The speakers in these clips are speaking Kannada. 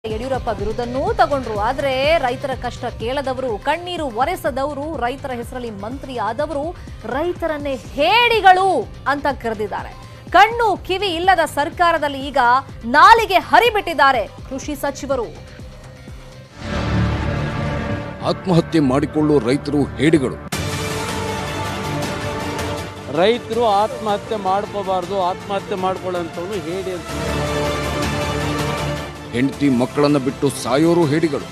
ಯಡಿಯೂರಪ್ಪ ಬಿರುದನ್ನೂ ತಗೊಂಡ್ರು ಆದ್ರೆ ರೈತರ ಕಷ್ಟ ಕೇಳದವರು ಕಣ್ಣೀರು ಒರೆಸದವರು ರೈತರ ಹೆಸರಲ್ಲಿ ಮಂತ್ರಿ ಆದವರು ರೈತರನ್ನೇ ಹೇಡಿಗಳು ಅಂತ ಕರೆದಿದ್ದಾರೆ ಕಣ್ಣು ಕಿವಿ ಇಲ್ಲದ ಸರ್ಕಾರದಲ್ಲಿ ಈಗ ನಾಲಿಗೆ ಹರಿಬಿಟ್ಟಿದ್ದಾರೆ ಕೃಷಿ ಸಚಿವರು ಆತ್ಮಹತ್ಯೆ ಮಾಡಿಕೊಳ್ಳುವ ರೈತರು ಹೇಡಿಗಳು ರೈತರು ಆತ್ಮಹತ್ಯೆ ಮಾಡ್ಕೋಬಾರ್ದು ಆತ್ಮಹತ್ಯೆ ಮಾಡ್ಕೊಳ್ಳೋಂಥವ್ನು ಹೇಳಿ ಅಂತ ಹೆಂಡತಿ ಮಕ್ಕಳನ್ನ ಬಿಟ್ಟು ಸಾಯೋರು ಹೇಡಿಗಳು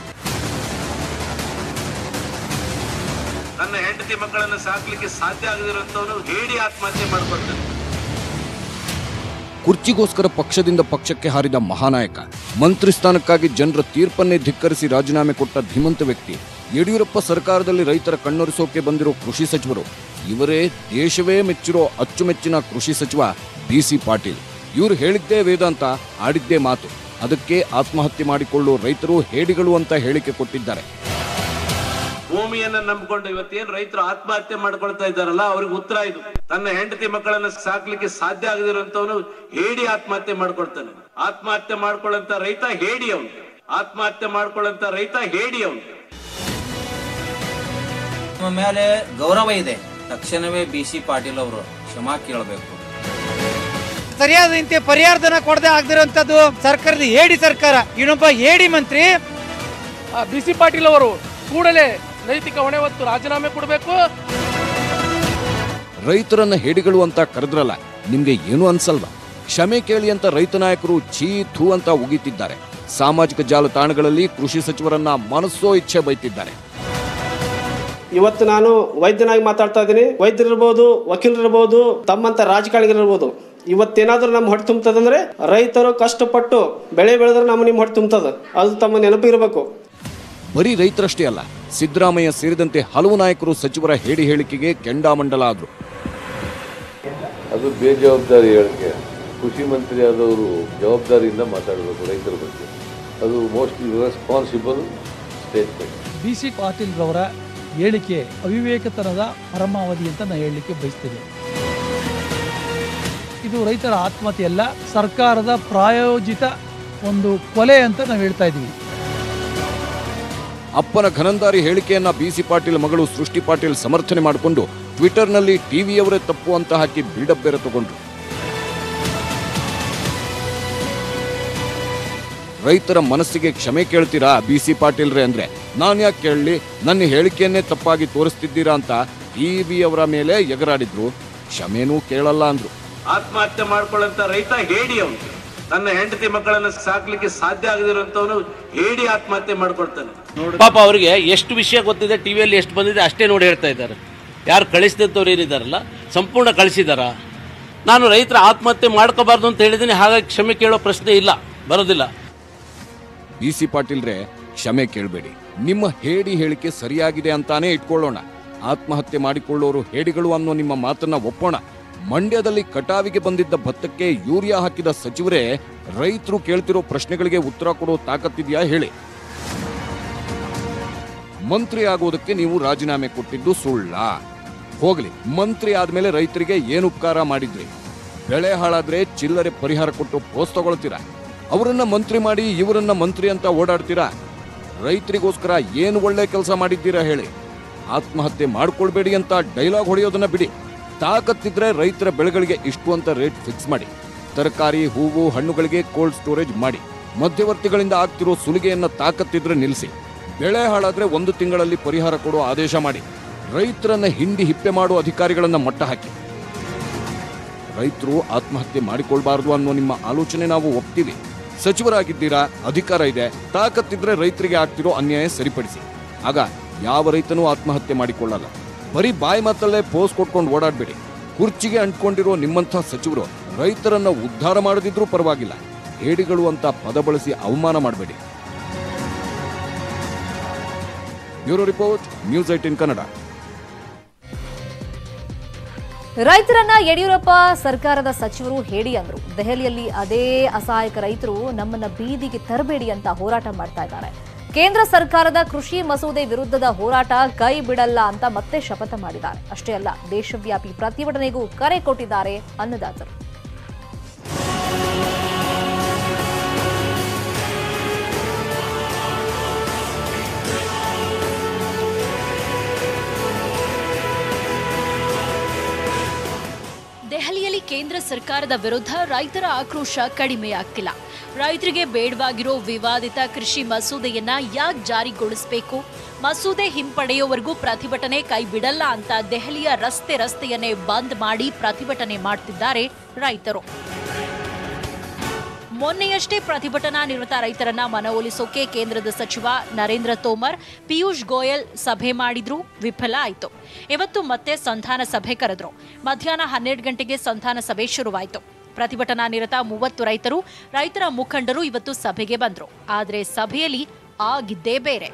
ತನ್ನ ಹೆಂಡತಿ ಮಕ್ಕಳನ್ನು ಸಾಕ್ಲಿಕ್ಕೆ ಸಾಧ್ಯ ಆಗದಿರುವಂತವನು ಹೇಳಿ ಆತ್ಮಹತ್ಯೆ ಮಾಡ್ಕೊಳ್ತಾನೆ ಕುರ್ಚಿಗೋಸ್ಕರ ಪಕ್ಷದಿಂದ ಪಕ್ಷಕ್ಕೆ ಹಾರಿದ ಮಹಾನಾಯಕ ಮಂತ್ರಿ ಸ್ಥಾನಕ್ಕಾಗಿ ಜನರ ತೀರ್ಪನ್ನೇ ಧಿಕ್ಕರಿಸಿ ರಾಜೀನಾಮೆ ಕೊಟ್ಟ ಧೀಮಂತ ವ್ಯಕ್ತಿ ಯಡಿಯೂರಪ್ಪ ಸರ್ಕಾರದಲ್ಲಿ ರೈತರ ಕಣ್ಣೊರೆಸೋಕೆ ಬಂದಿರೋ ಕೃಷಿ ಸಚಿವರು ಇವರೇ ದೇಶವೇ ಮೆಚ್ಚಿರೋ ಅಚ್ಚುಮೆಚ್ಚಿನ ಕೃಷಿ ಸಚಿವ ಬಿ ಸಿ ಪಾಟೀಲ್ ಇವರು ಹೇಳಿದ್ದೇ ವೇದಾಂತ ಆಡಿದ್ದೇ ಮಾತು ಅದಕ್ಕೆ ಆತ್ಮಹತ್ಯೆ ಮಾಡಿಕೊಳ್ಳುವ ರೈತರು ಹೇಡಿಗಳು ಅಂತ ಹೇಳಿಕೆ ಕೊಟ್ಟಿದ್ದಾರೆ ಭೂಮಿಯನ್ನ ನಂಬಿಕೊಂಡು ಇವತ್ತೇನು ರೈತರು ಆತ್ಮಹತ್ಯೆ ಮಾಡ್ಕೊಳ್ತಾ ಇದ್ದಾರಲ್ಲ ಅವ್ರಿಗೆ ಉತ್ತರ ಇದು ತನ್ನ ಹೆಂಡತಿ ಮಕ್ಕಳನ್ನು ಸಾಕ್ಲಿಕ್ಕೆ ಸಾಧ್ಯ ಆಗದಿರುವಂತವನು ಹೇಡಿ ಆತ್ಮಹತ್ಯೆ ಮಾಡ್ಕೊಳ್ತಾನೆ ಆತ್ಮಹತ್ಯೆ ಮಾಡ್ಕೊಳ್ಳಂತ ರೈತ ಹೇಡಿ ಅವನು ಆತ್ಮಹತ್ಯೆ ಮಾಡ್ಕೊಳ್ಳಂತ ರೈತ ಹೇಡಿ ಅವನು ನಿಮ್ಮ ಮೇಲೆ ಗೌರವ ಇದೆ ತಕ್ಷಣವೇ ಬಿ ಸಿ ಪಾಟೀಲ್ ಅವರು ಕ್ಷಮಾ ಕೇಳಬೇಕು ಸರಿಯಾದಂತೆ ಪರಿಹಾರಧನ ಕೊಡದೆ ಆಗದಿರುವಂತದ್ದು ಸರ್ಕಾರದ ಏಡಿ ಸರ್ಕಾರ ಇನ್ನೊಬ್ಬ ಏಡಿ ಮಂತ್ರಿ ಬಿ ಸಿ ಪಾಟೀಲ್ ಅವರು ಕೂಡಲೇ ನೈತಿಕ ಹೊಣೆ ಹೊತ್ತು ರಾಜೀನಾಮೆ ಕೊಡಬೇಕು ರೈತರನ್ನ ಹೇಡಿಗಳು ಅಂತ ಕರೆದ್ರಲ್ಲ ನಿಮ್ಗೆ ಏನು ಅನ್ಸಲ್ವಾ ಕ್ಷಮೆ ಕೇಳಿ ಅಂತ ರೈತ ನಾಯಕರು ಛೀ ಥೂ ಅಂತ ಉಗಿತಿದ್ದಾರೆ ಸಾಮಾಜಿಕ ಜಾಲತಾಣಗಳಲ್ಲಿ ಕೃಷಿ ಸಚಿವರನ್ನ ಮನಸ್ಸೋ ಇಚ್ಛೆ ಬೈತಿದ್ದಾರೆ ಇವತ್ತು ನಾನು ವೈದ್ಯನಾಗಿ ಮಾತಾಡ್ತಾ ಇದ್ದೀನಿ ವೈದ್ಯರಿರ್ಬೋದು ವಕೀಲರಿರ್ಬೋದು ತಮ್ಮಂತ ರಾಜಕಾರಣಿಗಳಿರ್ಬೋದು ಇವತ್ತೇನಾದ್ರೂ ನಮ್ಮ ಹೊಟ್ಟೆ ತುಂಬತದಂದ್ರೆ ರೈತರು ಕಷ್ಟಪಟ್ಟು ಬೆಳೆ ಬೆಳೆದ್ರೆ ನಮ್ಮ ನಿಮ್ಮ ಹೊಟ್ಟೆ ತುಂಬತದ ಅದು ತಮ್ಮ ನೆನಪಿರಬೇಕು ಬರೀ ರೈತರಷ್ಟೇ ಅಲ್ಲ ಸಿದ್ದರಾಮಯ್ಯ ಸೇರಿದಂತೆ ಹಲವು ನಾಯಕರು ಸಚಿವರ ಹೇಡಿ ಹೇಳಿಕೆಗೆ ಕೆಂಡಾಮಂಡಲ ಆದ್ರು ಅದು ಬೇಜವಾಬ್ದಾರಿ ಹೇಳಿಕೆ ಕೃಷಿ ಮಂತ್ರಿ ಆದವರು ಜವಾಬ್ದಾರಿಯಿಂದ ಮಾತಾಡಬೇಕು ರೈತರ ಬಗ್ಗೆ ಅದು mostly responsible statement B C Patil ರವರ ಹೇಳಿಕೆ ಅವಿವೇಕತನದ ಪರಮಾವಧಿ ಅಂತ ನಾನು ಹೇಳಲಿಕ್ಕೆ ಬಯಸ್ತೇನೆ ಇದು ರೈತರ ಆತ್ಮಹತ್ಯೆ ಅಲ್ಲ ಸರ್ಕಾರದ ಪ್ರಾಯೋಜಿತ ಒಂದು ಕೊಲೆ ಅಂತ ನಾವು ಹೇಳ್ತಾ ಇದ್ದೀವಿ ಅಪ್ಪನ ಘನಂದಾರಿ ಹೇಳಿಕೆಯನ್ನ ಬಿಸಿ ಪಾಟೀಲ್ ಮಗಳು ಸೃಷ್ಟಿ ಪಾಟೀಲ್ ಸಮರ್ಥನೆ ಮಾಡಿಕೊಂಡು ಟ್ವಿಟರ್ನಲ್ಲಿ ಟಿವಿಯವರೇ ತಪ್ಪು ಅಂತ ಹಾಕಿ ಬಿಲ್ಡಪ್ ಬೇರೆ ತಗೊಂಡ್ರು ರೈತರ ಮನಸ್ಸಿಗೆ ಕ್ಷಮೆ ಕೇಳ್ತೀರಾ ಬಿಸಿ ಪಾಟೀಲ್ರೇ ಅಂದ್ರೆ ನಾನ್ ಯಾಕೆ ಕೇಳಲಿ ನನ್ನ ಹೇಳಿಕೆಯನ್ನೇ ತಪ್ಪಾಗಿ ತೋರಿಸ್ತಿದ್ದೀರಾ ಅಂತ ಟಿವಿ ಅವರ ಮೇಲೆ ಎಗರಾಡಿದ್ರು ಕ್ಷಮೆನೂ ಕೇಳಲ್ಲ ಅಂದ್ರು ಆತ್ಮಹತ್ಯೆ ಮಾಡ್ಕೊಳ್ಳಂತ ರೈತ ಹೇಡಿ ಅವನು ತನ್ನ ಹೆಂಡತಿ ಮಕ್ಕಳನ್ನು ಸಾಕ್ಲಿಕ್ಕೆ ಸಾಧ್ಯ ಆಗದಿರುವಂತವನು ಹೇಡಿ ಆತ್ಮಹತ್ಯೆ ಮಾಡ್ಕೊಳ್ತಾನೆ ಪಾಪ ಅವರಿಗೆ ಎಷ್ಟು ವಿಷಯ ಗೊತ್ತಿದೆ ಟಿವಿಯಲ್ಲಿ ಎಷ್ಟು ಬಂದಿದೆ ಅಷ್ಟೇ ನೋಡಿ ಹೇಳ್ತಾ ಇದ್ದಾರೆ ಯಾರು ಕಳಿಸಿದಂಥವ್ರು ಏನಿದಾರಲ್ಲ ಸಂಪೂರ್ಣ ಕಳಿಸಿದಾರ ನಾನು ರೈತರ ಆತ್ಮಹತ್ಯೆ ಮಾಡ್ಕೋಬಾರ್ದು ಅಂತ ಹೇಳಿದ್ದೀನಿ ಹಾಗಾಗಿ ಕ್ಷಮೆ ಕೇಳೋ ಪ್ರಶ್ನೆ ಇಲ್ಲ ಬರೋದಿಲ್ಲ ಬಿಸಿ ಪಾಟೀಲ್ರೆ ಕ್ಷಮೆ ಕೇಳಬೇಡಿ ನಿಮ್ಮ ಹೇಡಿ ಹೇಳಿಕೆ ಸರಿಯಾಗಿದೆ ಅಂತಾನೆ ಇಟ್ಕೊಳ್ಳೋಣ ಆತ್ಮಹತ್ಯೆ ಮಾಡಿಕೊಳ್ಳೋರು ಹೇಡಿಗಳು ಅನ್ನೋ ನಿಮ್ಮ ಮಾತನ್ನ ಒಪ್ಪೋಣ ಮಂಡ್ಯದಲ್ಲಿ ಕಟಾವಿಗೆ ಬಂದಿದ್ದ ಭತ್ತಕ್ಕೆ ಯೂರಿಯಾ ಹಾಕಿದ ಸಚಿವರೇ ರೈತರು ಕೇಳ್ತಿರೋ ಪ್ರಶ್ನೆಗಳಿಗೆ ಉತ್ತರ ಕೊಡೋ ತಾಕತ್ತಿದ್ಯಾ ಹೇಳಿ ಮಂತ್ರಿ ಆಗೋದಕ್ಕೆ ನೀವು ರಾಜೀನಾಮೆ ಕೊಟ್ಟಿದ್ದು ಸುಳ್ಳ ಹೋಗ್ಲಿ ಮಂತ್ರಿ ಆದ್ಮೇಲೆ ರೈತರಿಗೆ ಏನು ಉಪಕಾರ ಮಾಡಿದ್ರಿ ಬೆಳೆ ಹಾಳಾದ್ರೆ ಚಿಲ್ಲರೆ ಪರಿಹಾರ ಕೊಟ್ಟು ಪೋಸ್ಟ್ ತಗೊಳ್ತೀರಾ ಅವರನ್ನ ಮಂತ್ರಿ ಮಾಡಿ ಇವರನ್ನ ಮಂತ್ರಿ ಅಂತ ಓಡಾಡ್ತೀರಾ ರೈತರಿಗೋಸ್ಕರ ಏನು ಒಳ್ಳೆ ಕೆಲಸ ಮಾಡಿದ್ದೀರಾ ಹೇಳಿ ಆತ್ಮಹತ್ಯೆ ಮಾಡ್ಕೊಳ್ಬೇಡಿ ಅಂತ ಡೈಲಾಗ್ ಹೊಡೆಯೋದನ್ನ ಬಿಡಿ ತಾಕತ್ತಿದ್ರೆ ರೈತರ ಬೆಳೆಗಳಿಗೆ ಇಷ್ಟು ಅಂತ ರೇಟ್ ಫಿಕ್ಸ್ ಮಾಡಿ ತರಕಾರಿ ಹೂವು ಹಣ್ಣುಗಳಿಗೆ ಕೋಲ್ಡ್ ಸ್ಟೋರೇಜ್ ಮಾಡಿ ಮಧ್ಯವರ್ತಿಗಳಿಂದ ಆಗ್ತಿರೋ ಸುಲಿಗೆಯನ್ನ ತಾಕತ್ತಿದ್ರೆ ನಿಲ್ಲಿಸಿ ಬೆಳೆ ಹಾಳಾದ್ರೆ ಒಂದು ತಿಂಗಳಲ್ಲಿ ಪರಿಹಾರ ಕೊಡೋ ಆದೇಶ ಮಾಡಿ ರೈತರನ್ನ ಹಿಂಡಿ ಹಿಪ್ಪೆ ಮಾಡೋ ಅಧಿಕಾರಿಗಳನ್ನ ಮಟ್ಟ ಹಾಕಿ ರೈತರು ಆತ್ಮಹತ್ಯೆ ಮಾಡಿಕೊಳ್ಬಾರ್ದು ಅನ್ನೋ ನಿಮ್ಮ ಆಲೋಚನೆ ನಾವು ಒಪ್ತೀವಿ ಸಚಿವರಾಗಿದ್ದೀರಾ ಅಧಿಕಾರ ಇದೆ ತಾಕತ್ತಿದ್ರೆ ರೈತರಿಗೆ ಆಗ್ತಿರೋ ಅನ್ಯಾಯ ಸರಿಪಡಿಸಿ ಆಗ ಯಾವ ರೈತನೂ ಆತ್ಮಹತ್ಯೆ ಮಾಡಿಕೊಳ್ಳಲ್ಲ ಬರೀ ಬಾಯಿ ಮಾತಲ್ಲೇ ಪೋಸ್ ಕೊಟ್ಕೊಂಡು ಓಡಾಡ್ಬೇಡಿ ಕುರ್ಚಿಗೆ ಅಂಟ್ಕೊಂಡಿರೋ ನಿಮ್ಮಂಥ ಸಚಿವರು ರೈತರನ್ನ ಉದ್ಧಾರ ಮಾಡದಿದ್ರೂ ಪರವಾಗಿಲ್ಲ ಹೇಡಿಗಳು ಅಂತ ಪದ ಬಳಸಿ ಅವಮಾನ ಮಾಡಬೇಡಿ bureau report news eighteen Kannada ರೈತರನ್ನ ಯಡಿಯೂರಪ್ಪ ಸರ್ಕಾರದ ಸಚಿವರು ಹೇಳಿ ಅಂದ್ರು ದೆಹಲಿಯಲ್ಲಿ ಅದೇ ಅಸಹಾಯಕ ರೈತರು ನಮ್ಮನ್ನ ಬೀದಿಗೆ ತರಬೇಡಿ ಅಂತ ಹೋರಾಟ ಮಾಡ್ತಾ ಇದ್ದಾರೆ ಕೇಂದ್ರ ಸರ್ಕಾರದ ಕೃಷಿ ಮಸೂದೆ ವಿರುದ್ಧದ ಹೋರಾಟ ಕೈ ಬಿಡಲ್ಲ ಅಂತ ಮತ್ತೆ ಶಪಥ ಮಾಡಿದ್ದಾರೆ ಅಷ್ಟೇ ಅಲ್ಲ ದೇಶವ್ಯಾಪಿ ಪ್ರತಿಭಟನೆಗೂ ಕರೆ ಕೊಟ್ಟಿದ್ದಾರೆ ಅನ್ನದಾತರು ಕೇಂದ್ರ ಸರ್ಕಾರದ ವಿರುದ್ಧ ರೈತರ ಆಕ್ರೋಶ ಕಡಿಮೆಯಾಗ್ತಿಲ್ಲ ರೈತರಿಗೆ ಬೇಡವಾಗಿರೋ ವಿವಾದಿತ ಕೃಷಿ ಮಸೂದೆಯನ್ನ ಯಾಕೆ ಜಾರಿಗೊಳಿಸಬೇಕು ಮಸೂದೆ ಹಿಂಪಡೆಯುವವರೆಗೂ ಪ್ರತಿಭಟನೆ ಕೈ ಬಿಡಲ್ಲ ಅಂತ ದೆಹಲಿಯ ರಸ್ತೆ ರಸ್ತೆಯನ್ನೇ ಬಂದ್ ಮಾಡಿ ಪ್ರತಿಭಟನೆ ಮಾಡ್ತಿದ್ದಾರೆ ರೈತರು ಮೊನ್ನೆಯಷ್ಟೇ ಪ್ರತಿಭಟನಾ ನಿರತ ರೈತರನ್ನ ಮನವೊಲಿಸೋಕೆ ಕೇಂದ್ರದ ಸಚಿವ ನರೇಂದ್ರ ತೋಮರ್ ಪಿಯೂಷ್ ಗೋಯಲ್ ಸಭೆ ಮಾಡಿದ್ರು ವಿಫಲ ಆಯಿತು ಇವತ್ತು ಮತ್ತೆ ಸಂಧಾನ ಸಭೆ ಕರೆದ್ರು ಮಧ್ಯಾಹ್ನ ಹನ್ನೆರಡು ಗಂಟೆಗೆ ಸಂಧಾನ ಸಭೆ ಶುರುವಾಯಿತು ಪ್ರತಿಭಟನಾ ನಿರತ ಮೂವತ್ತು ರೈತರು ರೈತರ ಮುಖಂಡರು ಇವತ್ತು ಸಭೆಗೆ ಬಂದ್ರು ಆದರೆ ಸಭೆಯಲ್ಲಿ ಆಗಿದ್ದೇ ಬೇರೆ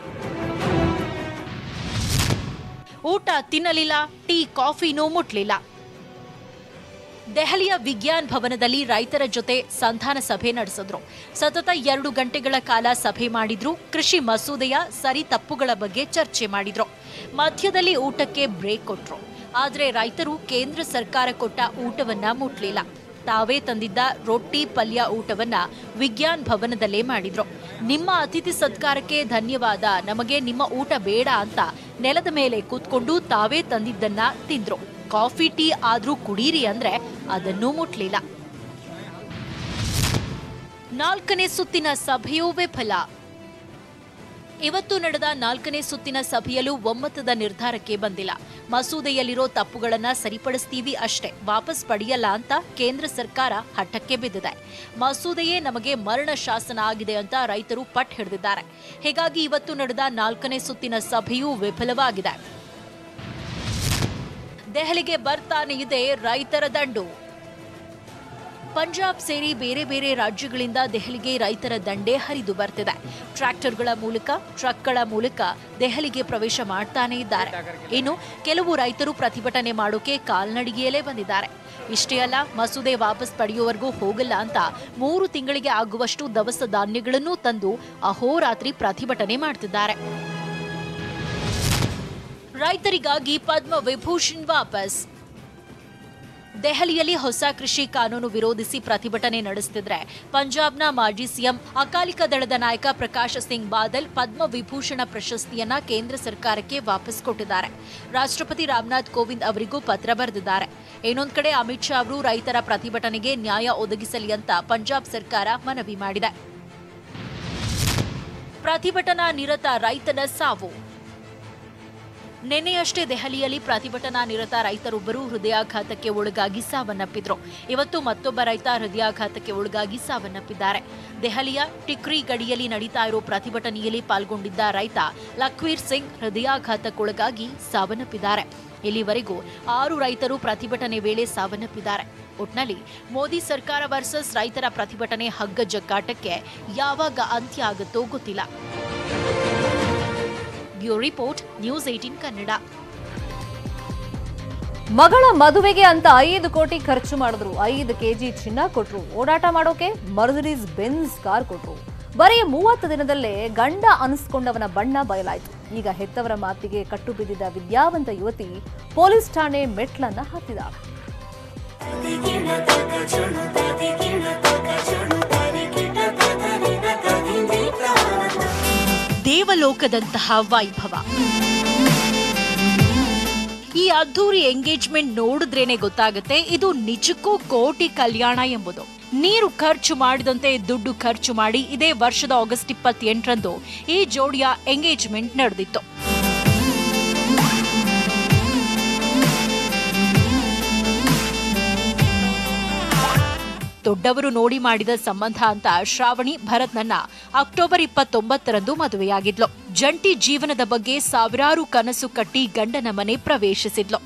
ಊಟ ತಿನ್ನಲಿಲ್ಲ ಟೀ ಕಾಫಿನೂ ಮುಟ್ಲಿಲ್ಲ ದೆಹಲಿಯ ವಿಜ್ಞಾನ್ ಭವನದಲ್ಲಿ ರೈತರ ಜೊತೆ ಸಂಧಾನ ಸಭೆ ನಡೆಸಿದ್ರು ಸತತ ಎರಡು ಗಂಟೆಗಳ ಕಾಲ ಸಭೆ ಮಾಡಿದ್ರು ಕೃಷಿ ಮಸೂದೆಯ ಸರಿ ತಪ್ಪುಗಳ ಬಗ್ಗೆ ಚರ್ಚೆ ಮಾಡಿದ್ರು ಮಧ್ಯದಲ್ಲಿ ಊಟಕ್ಕೆ ಬ್ರೇಕ್ ಕೊಟ್ರು ಆದ್ರೆ ರೈತರು ಕೇಂದ್ರ ಸರ್ಕಾರ ಕೊಟ್ಟ ಊಟವನ್ನ ಮುಟ್ಲಿಲ್ಲ ತಾವೇ ತಂದಿದ್ದ ರೊಟ್ಟಿ ಪಲ್ಯ ಊಟವನ್ನ ವಿಜ್ಞಾನ್ ಭವನದಲ್ಲೇ ಮಾಡಿದ್ರು ನಿಮ್ಮ ಅತಿಥಿ ಸತ್ಕಾರಕ್ಕೆ ಧನ್ಯವಾದ ನಮಗೆ ನಿಮ್ಮ ಊಟ ಬೇಡ ಅಂತ ನೆಲದ ಮೇಲೆ ಕೂತ್ಕೊಂಡು ತಾವೇ ತಂದಿದ್ದನ್ನ ತಿಂದ್ರು ಕಾಫಿ ಟೀ ಆದ್ರೂ ಕುಡೀರಿ ಅಂದ್ರೆ ಅದನ್ನೂ ಮುಟ್ಲಿಲ್ಲ ನಾಲ್ಕನೇ ಸುತ್ತಿನ ಸಭೆಯೂ ವಿಫಲ ಇವತ್ತು ನಡೆದ ನಾಲ್ಕನೇ ಸುತ್ತಿನ ಸಭೆಯಲ್ಲೂ ಒಮ್ಮತದ ನಿರ್ಧಾರಕ್ಕೆ ಬಂದಿಲ್ಲ ಮಸೂದೆಯಲ್ಲಿರೋ ತಪ್ಪುಗಳನ್ನ ಸರಿಪಡಿಸ್ತೀವಿ ಅಷ್ಟೇ ವಾಪಸ್ ಪಡೆಯಲ್ಲ ಅಂತ ಕೇಂದ್ರ ಸರ್ಕಾರ ಹಠಕ್ಕೆ ಬಿದ್ದಿದೆ ಮಸೂದೆಯೇ ನಮಗೆ ಮರಣ ಶಾಸನ ಆಗಿದೆ ಅಂತ ರೈತರು ಪಟ್ ಹಿಡಿದಿದ್ದಾರೆ ಹೀಗಾಗಿ ಇವತ್ತು ನಡೆದ ನಾಲ್ಕನೇ ಸುತ್ತಿನ ಸಭೆಯೂ ವಿಫಲವಾಗಿದೆ ದೆಹಲಿಗೆ ಬರ್ತಾನೆ ಇದೆ ರೈತರ ದಂಡು ಪಂಜಾಬ್ ಸೇರಿ ಬೇರೆ ಬೇರೆ ರಾಜ್ಯಗಳಿಂದ ದೆಹಲಿಗೆ ರೈತರ ದಂಡೇ ಹರಿದು ಬರ್ತಿದೆ ಟ್ರ್ಯಾಕ್ಟರ್ಗಳ ಮೂಲಕ ಟ್ರಕ್ಗಳ ಮೂಲಕ ದೆಹಲಿಗೆ ಪ್ರವೇಶ ಮಾಡ್ತಾನೆ ಇದ್ದಾರೆ ಇನ್ನು ಕೆಲವು ರೈತರು ಪ್ರತಿಭಟನೆ ಮಾಡೋಕೆ ಕಾಲ್ನಡಿಗೆಯಲ್ಲೇ ಬಂದಿದ್ದಾರೆ ಇಷ್ಟೇ ಅಲ್ಲ ಮಸೂದೆ ವಾಪಸ್ ಪಡೆಯುವವರೆಗೂ ಹೋಗಲ್ಲ ಅಂತ ಮೂರು ತಿಂಗಳಿಗೆ ಆಗುವಷ್ಟು ದವಸ ಧಾನ್ಯಗಳನ್ನು ತಂದು ಅಹೋರಾತ್ರಿ ಪ್ರತಿಭಟನೆ ಮಾಡ್ತಿದ್ದಾರೆ ರೈತರಿಗಾಗಿ ಪದ್ಮ ವಿಭೂಷಣ್ ವಾಪಸ್ ದೆಹಲಿಯಲ್ಲಿ ಹೊಸ ಕೃಷಿ ಕಾನೂನು ವಿರೋಧಿಸಿ ಪ್ರತಿಭಟನೆ ನಡೆಸುತ್ತಿದ್ರೆ ಪಂಜಾಬ್ನ ಮಾಜಿ ಸಿಎಂ ಅಕಾಲಿಕ ದಳದ ನಾಯಕ ಪ್ರಕಾಶ್ ಸಿಂಗ್ ಬಾದಲ್ ಪದ್ಮ ವಿಭೂಷಣ ಪ್ರಶಸ್ತಿಯನ್ನ ಕೇಂದ್ರ ಸರ್ಕಾರಕ್ಕೆ ವಾಪಸ್ ಕೊಟ್ಟಿದ್ದಾರೆ ರಾಷ್ಟ್ರಪತಿ ರಾಮನಾಥ್ ಕೋವಿಂದ್ ಅವರಿಗೂ ಪತ್ರ ಬರೆದಿದ್ದಾರೆ ಇನ್ನೊಂದು ಕಡೆ ಅಮಿತ್ ಶಾ ಅವರು ರೈತರ ಪ್ರತಿಭಟನೆಗೆ ನ್ಯಾಯ ಒದಗಿಸಲಿ ಅಂತ ಪಂಜಾಬ್ ಸರ್ಕಾರ ಮನವಿ ಮಾಡಿದೆ ಪ್ರತಿಭಟನಾ ನಿರತ ರೈತನ ಸಾವು ನಿನ್ನೆಯಷ್ಟೇ ದೆಹಲಿಯಲ್ಲಿ ಪ್ರತಿಭಟನಾ ನಿರತ ರೈತರೊಬ್ಬರು ಹೃದಯಾಘಾತಕ್ಕೆ ಒಳಗಾಗಿ ಸಾವನ್ನಪ್ಪಿದ್ರು ಇವತ್ತು ಮತ್ತೊಬ್ಬ ರೈತ ಹೃದಯಾಘಾತಕ್ಕೆ ಒಳಗಾಗಿ ಸಾವನ್ನಪ್ಪಿದ್ದಾರೆ ದೆಹಲಿಯ ಟಿಕ್ರಿ ಗಡಿಯಲ್ಲಿ ನಡೀತಾ ಇರೋ ಪ್ರತಿಭಟನೆಯಲ್ಲಿ ಪಾಲ್ಗೊಂಡಿದ್ದ ರೈತ ಲಖ್ವೀರ್ ಸಿಂಗ್ ಹೃದಯಾಘಾತಕ್ಕೊಳಗಾಗಿ ಸಾವನ್ನಪ್ಪಿದ್ದಾರೆ ಇಲ್ಲಿವರೆಗೂ ಆರು ರೈತರು ಪ್ರತಿಭಟನೆ ವೇಳೆ ಸಾವನ್ನಪ್ಪಿದ್ದಾರೆ ಒಟ್ನಲ್ಲಿ ಮೋದಿ ಸರ್ಕಾರ ವರ್ಸಸ್ ರೈತರ ಪ್ರತಿಭಟನೆ ಹಗ್ಗ ಜಗ್ಗಾಟಕ್ಕೆ ಯಾವಾಗ ಅಂತ್ಯ ಆಗುತ್ತೋ ಗೊತ್ತಿಲ್ಲ bureau report news eighteen Kannada ಮಗಳ ಮದುವೆಗೆ ಅಂತ ಐದು ಕೋಟಿ ಖರ್ಚು ಮಾಡಿದ್ರು ಐದು ಕೆಜಿ ಚಿನ್ನ ಕೊಟ್ರು ಓಡಾಟ ಮಾಡೋಕೆ ಮರ್ಸಿಡೀಸ್ ಬೆನ್ಸ್ ಕಾರ್ ಕೊಟ್ರು ಬರೀ ಮೂವತ್ತು ದಿನದಲ್ಲೇ ಗಂಡ ಅನಿಸ್ಕೊಂಡವನ ಬಣ್ಣ ಬಯಲಾಯಿತು ಈಗ ಹೆತ್ತವರ ಮಾತಿಗೆ ಕಟ್ಟು ಬಿದ್ದಿದ್ದ ವಿದ್ಯಾವಂತ ಯುವತಿ ಪೊಲೀಸ್ ಠಾಣೆ ಮೆಟ್ಲನ್ನ ಹತ್ತಿದಾಳೆ ದೇವಲೋಕದಂತಹ ವೈಭವ ಈ ಅದ್ಧೂರಿ ಎಂಗೇಜ್ಮೆಂಟ್ ನೋಡಿದ್ರೇನೆ ಗೊತ್ತಾಗುತ್ತೆ ಇದು ನಿಜಕ್ಕೂ ಕೋಟಿ ಕಲ್ಯಾಣ ಎಂಬುದು ನೀರು ಖರ್ಚು ಮಾಡಿದಂತೆ ದುಡ್ಡು ಖರ್ಚು ಮಾಡಿ ಇದೇ ವರ್ಷದ ಆಗಸ್ಟ್ ಇಪ್ಪತ್ತೆಂಟರಂದು ಈ ಜೋಡಿಯ ಎಂಗೇಜ್ಮೆಂಟ್ ನಡೆದಿತ್ತು ದೊಡ್ಡವರು ನೋಡಿ ಮಾಡಿದ ಸಂಬಂಧ ಅಂತ ಶ್ರಾವಣಿ ಭರತ್ನನ್ನ ಅಕ್ಟೋಬರ್ ಇಪ್ಪತ್ತೊಂಬತ್ತರಂದು ಮದುವೆಯಾಗಿದ್ಲು ಜಂಟಿ ಜೀವನದ ಬಗ್ಗೆ ಸಾವಿರಾರು ಕನಸು ಕಟ್ಟಿ ಗಂಡನ ಮನೆ ಪ್ರವೇಶಿಸಿದ್ಲು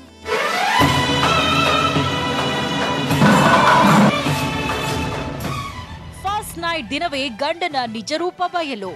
ಫಸ್ಟ್ ನೈಟ್ ದಿನವೇ ಗಂಡನ ನಿಜರೂಪ ಬಯಲು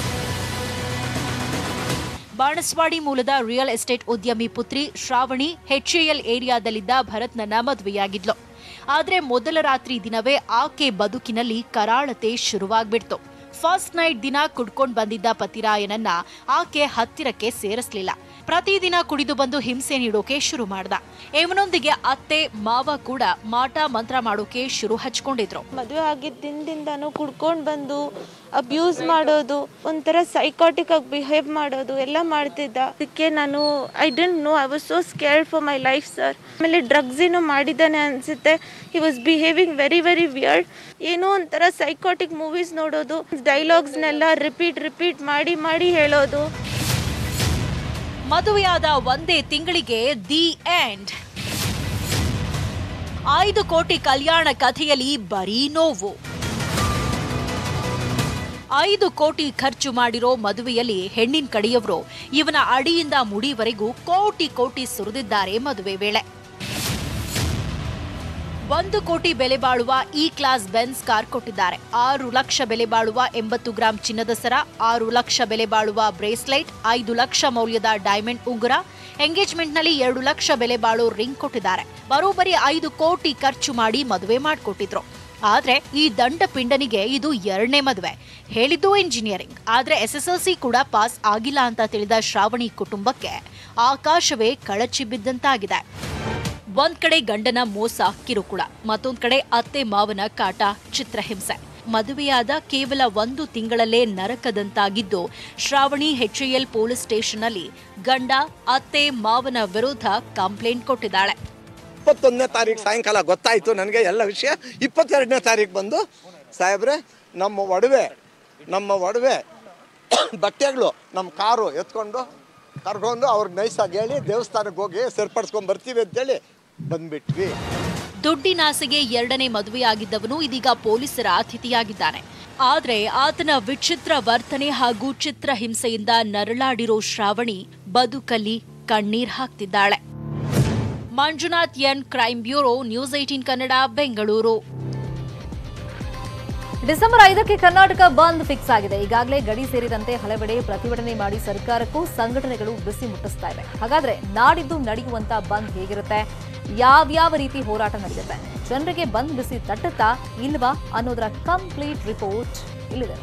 ಬಾಣಸ್ವಾಡಿ ಮೂಲದ ರಿಯಲ್ ಎಸ್ಟೇಟ್ ಉದ್ಯಮಿ ಪುತ್ರಿ ಶ್ರಾವಣಿ ಎಚ್ಎಎಲ್ ಏರಿಯಾದಲ್ಲಿದ್ದ ಭರತ್ನನ್ನ ಮದುವೆಯಾಗಿದ್ಲು ಆದ್ರೆ ಮೊದಲ ರಾತ್ರಿ ದಿನವೇ ಆಕೆ ಬದುಕಿನಲ್ಲಿ ಕರಾಳತೆ ಶುರುವಾಗ್ಬಿಡ್ತು ಫಸ್ಟ್ ನೈಟ್ ದಿನ ಕುಡ್ಕೊಂಡ್ ಬಂದಿದ್ದ ಪತಿರಾಯನನ್ನ ಆಕೆ ಹತ್ತಿರಕ್ಕೆ ಸೇರಿಸ್ಲಿಲ್ಲ ಪ್ರತಿದಿನ ಕುಡಿದು ಬಂದು ಹಿಂಸೆ ನೀಡೋಕೆ ಶುರು ಮಾಡ್ದ ಇವನೊಂದಿಗೆ ಅತ್ತೆ ಮಾವ ಕೂಡ ಮಾಟ ಮಂತ್ರ ಮಾಡೋಕೆ ಶುರು ಹಚ್ಕೊಂಡಿದ್ರು ಮದುವೆ ಆಗಿದ್ದ ದಿನದಿಂದನೂ ಕುಡ್ಕೊಂಡು ಬಂದು ಅಬ್ಯೂಸ್ ಮಾಡೋದು ಒಂಥರ ಸೈಕಾಟಿಕ್ ಆಗಿ ಬಿಹೇವ್ ಮಾಡೋದು ಎಲ್ಲ ಮಾಡ್ತಿದ್ದ ಅದಕ್ಕೆ ನಾನು I didn't know I was so scared for my life sir ಆಮೇಲೆ ಡ್ರಗ್ಸ್ ಏನೋ ಮಾಡಿದ್ದಾನೆ ಅನಿಸುತ್ತೆ he was behaving very very weird ಏನೋ ಒಂಥರ ಸೈಕಾಟಿಕ್ ಮೂವೀಸ್ ನೋಡೋದು ಡೈಲಾಗ್ಸ್ನೆಲ್ಲ ರಿಪೀಟ್ ರಿಪೀಟ್ ಮಾಡಿ ಮಾಡಿ ಹೇಳೋದು ಮದುವೆಯಾದ ಒಂದೇ ತಿಂಗಳಿಗೆ ದಿ ಎಂಡ್ ಐದು ಕೋಟಿ ಕಲ್ಯಾಣ ಕಥೆಯಲ್ಲಿ ಬರೀ ನೋವು ಐದು ಕೋಟಿ ಖರ್ಚು ಮಾಡಿರೋ ಮದುವೆಯಲ್ಲಿ ಹೆಣ್ಣಿನ ಕಡೆಯವರು ಇವನ ಅಡಿಯಿಂದ ಮುಡಿವರೆಗೂ ಕೋಟಿ ಕೋಟಿ ಸುರಿದಿದ್ದಾರೆ ಮದುವೆ ವೇಳೆ ಒಂದು ಕೋಟಿ ಬೆಲೆ ಬಾಳುವ ಇ ಕ್ಲಾಸ್ ಬೆನ್ಸ್ ಕಾರ್ ಕೊಟ್ಟಿದ್ದಾರೆ ಆರು ಲಕ್ಷ ಬೆಲೆ ಬಾಳುವ ಎಂಬತ್ತು ಗ್ರಾಂ ಚಿನ್ನದ ಸರ ಆರು ಲಕ್ಷ ಬೆಲೆ ಬಾಳುವ ಬ್ರೇಸ್ಲೈಟ್ ಐದು ಲಕ್ಷ ಮೌಲ್ಯದ ಡೈಮಂಡ್ ಉಂಗುರ ಎಂಗೇಜ್ಮೆಂಟ್ನಲ್ಲಿ ಎರಡು ಲಕ್ಷ ಬೆಲೆ ಬಾಳೋ ರಿಂಗ್ ಕೊಟ್ಟಿದ್ದಾರೆ ಬರೋಬ್ಬರಿ ಐದು ಕೋಟಿ ಖರ್ಚು ಮಾಡಿ ಮದುವೆ ಮಾಡಿಕೊಟ್ಟಿದ್ರು ಆದ್ರೆ ಈ ದಂಡ ಪಿಂಡನಿಗೆ ಇದು ಎರಡನೇ ಮದುವೆ ಹೇಳಿದ್ದು ಇಂಜಿನಿಯರಿಂಗ್ ಆದ್ರೆ ಎಸ್ಎಸ್ಎಲ್ಸಿ ಕೂಡ ಪಾಸ್ ಆಗಿಲ್ಲ ಅಂತ ತಿಳಿದ ಶ್ರಾವಣಿ ಕುಟುಂಬಕ್ಕೆ ಆಕಾಶವೇ ಕಳಚಿ ಬಿದ್ದಂತಾಗಿದೆ ಒಂದ್ ಕಡೆ ಗಂಡನ ಮೋಸ ಕಿರುಕುಳ ಮತ್ತೊಂದ್ ಕಡೆ ಅತ್ತೆ ಮಾವನ ಕಾಟ ಚಿತ್ರಹಿಂಸೆ ಮದುವೆಯಾದ ಕೇವಲ ಒಂದು ತಿಂಗಳಲ್ಲೇ ನರಕದಂತಾಗಿದ್ದು ಶ್ರಾವಣಿ ಎಚ್ಎಎಲ್ ಪೊಲೀಸ್ ಸ್ಟೇಷನ್ನಲ್ಲಿ ಗಂಡ ಅತ್ತೆ ಮಾವನ ವಿರುದ್ಧ ಕಂಪ್ಲೇಂಟ್ ಕೊಟ್ಟಿದ್ದಾಳೆ ಇಪ್ಪತ್ತೊಂದನೇ ತಾರೀಕು ಸಾಯಂಕಾಲ ಗೊತ್ತಾಯಿತು ನನಗೆ ಎಲ್ಲ ವಿಷಯ ಇಪ್ಪತ್ತೆರಡನೇ ತಾರೀಕು ಬಂದು ಸಾಹೇಬ್ರೆ ನಮ್ಮ ಒಡವೆ ನಮ್ಮ ಒಡವೆ ಬಟ್ಟೆಗಳು ನಮ್ಮ ಕಾರು ಎತ್ಕೊಂಡು ಕರ್ಕೊಂಡು ಅವ್ರಿಗೆ ನೈಸಾಗಿ ಹೇಳಿ ದೇವಸ್ಥಾನಕ್ಕೆ ಹೋಗಿ ಸರಿಪಡಿಸ್ಕೊಂಡು ಬರ್ತೀವಿ ಅಂತೇಳಿ ಬಂದ್ಬಿಟ್ವಿ ದುಡ್ಡಿನಾಸೆಗೆ ಎರಡನೇ ಮದುವೆಯಾಗಿದ್ದವನು ಇದೀಗ ಪೊಲೀಸರ ಅತಿಥಿಯಾಗಿದ್ದಾನೆ ಆದ್ರೆ ಆತನ ವಿಚಿತ್ರ ವರ್ತನೆ ಹಾಗೂ ಚಿತ್ರಹಿಂಸೆಯಿಂದ ನರಳಾಡಿರೋ ಶ್ರಾವಣಿ ಬದುಕಲ್ಲಿ ಕಣ್ಣೀರ್ ಹಾಕ್ತಿದ್ದಾಳೆ Manjunath N crime bureau news eighteen Kannada Bengaluru December ಐದಕ್ಕೆ ಕರ್ನಾಟಕ ಬಂದ್ ಫಿಕ್ಸ್ ಆಗಿದೆ ಈಗಾಗಲೇ ಗಡಿ ಸೇರಿದಂತೆ ಹಲವೆಡೆ ಪ್ರತಿಭಟನೆ ಮಾಡಿ ಸರ್ಕಾರಕ್ಕೂ ಸಂಘಟನೆಗಳು ಬಿಸಿ ಮುಟ್ಟಿಸ್ತಾ ಇವೆ ಹಾಗಾದ್ರೆ ನಾಡಿದ್ದು ನಡೆಯುವಂತ ಬಂದ್ ಹೇಗಿರುತ್ತೆ ಯಾವ್ಯಾವ ರೀತಿ ಹೋರಾಟ ನಡೆಯುತ್ತೆ ಜನರಿಗೆ ಬಂದ್ ಬಿಸಿ ತಟ್ಟುತ್ತಾ ಇಲ್ವಾ ಅನ್ನೋದರ ಕಂಪ್ಲೀಟ್ ರಿಪೋರ್ಟ್ ಇಲ್ಲಿದೆ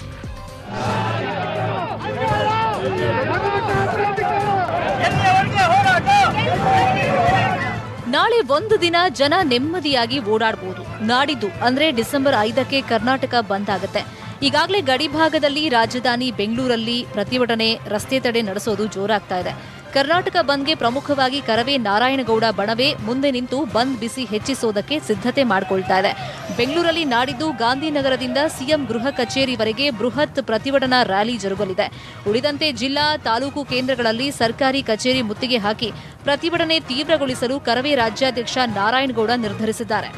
ನಾಳೆ ಒಂದು ದಿನ ಜನ ನೆಮ್ಮದಿಯಾಗಿ ಓಡಾಡಬಹುದು ನಾಡಿದ್ದು ಅಂದ್ರೆ ಡಿಸೆಂಬರ್ ಐದಕ್ಕೆ ಕರ್ನಾಟಕ ಬಂದ್ ಆಗುತ್ತೆ ಈಗಾಗಲೇ ಗಡಿ ಭಾಗದಲ್ಲಿ ರಾಜಧಾನಿ ಬೆಂಗಳೂರಲ್ಲಿ ಪ್ರತಿಭಟನೆ ರಸ್ತೆ ತಡೆ ನಡೆಸೋದು ಜೋರಾಗ್ತಾ ಇದೆ ಕರ್ನಾಟಕ ಬಂದ್ಗೆ ಪ್ರಮುಖವಾಗಿ ಕರವೇ ನಾರಾಯಣಗೌಡ ಬಣವೇ ಮುಂದೆ ನಿಂತು ಬಂದ್ ಬಿಸಿ ಹೆಚ್ಚಿಸೋದಕ್ಕೆ ಸಿದ್ಧತೆ ಮಾಡಿಕೊಳ್ತಾ ಇದೆ ಬೆಂಗಳೂರಲ್ಲಿ ನಾಡಿದ್ದು ಗಾಂಧಿನಗರದಿಂದ ಸಿಎಂ ಗೃಹ ಕಚೇರಿವರೆಗೆ ಬೃಹತ್ ಪ್ರತಿಭಟನಾ ರ್ಯಾಲಿ ಜರುಗಲಿದೆ ಉಳಿದಂತೆ ಜಿಲ್ಲಾ ತಾಲೂಕು ಕೇಂದ್ರಗಳಲ್ಲಿ ಸರ್ಕಾರಿ ಕಚೇರಿ ಮುತ್ತಿಗೆ ಹಾಕಿ ಪ್ರತಿಭಟನೆ ತೀವ್ರಗೊಳಿಸಲು ಕರವೇ ರಾಜ್ಯಾಧ್ಯಕ್ಷ ನಾರಾಯಣಗೌಡ ನಿರ್ಧರಿಸಿದ್ದಾರೆ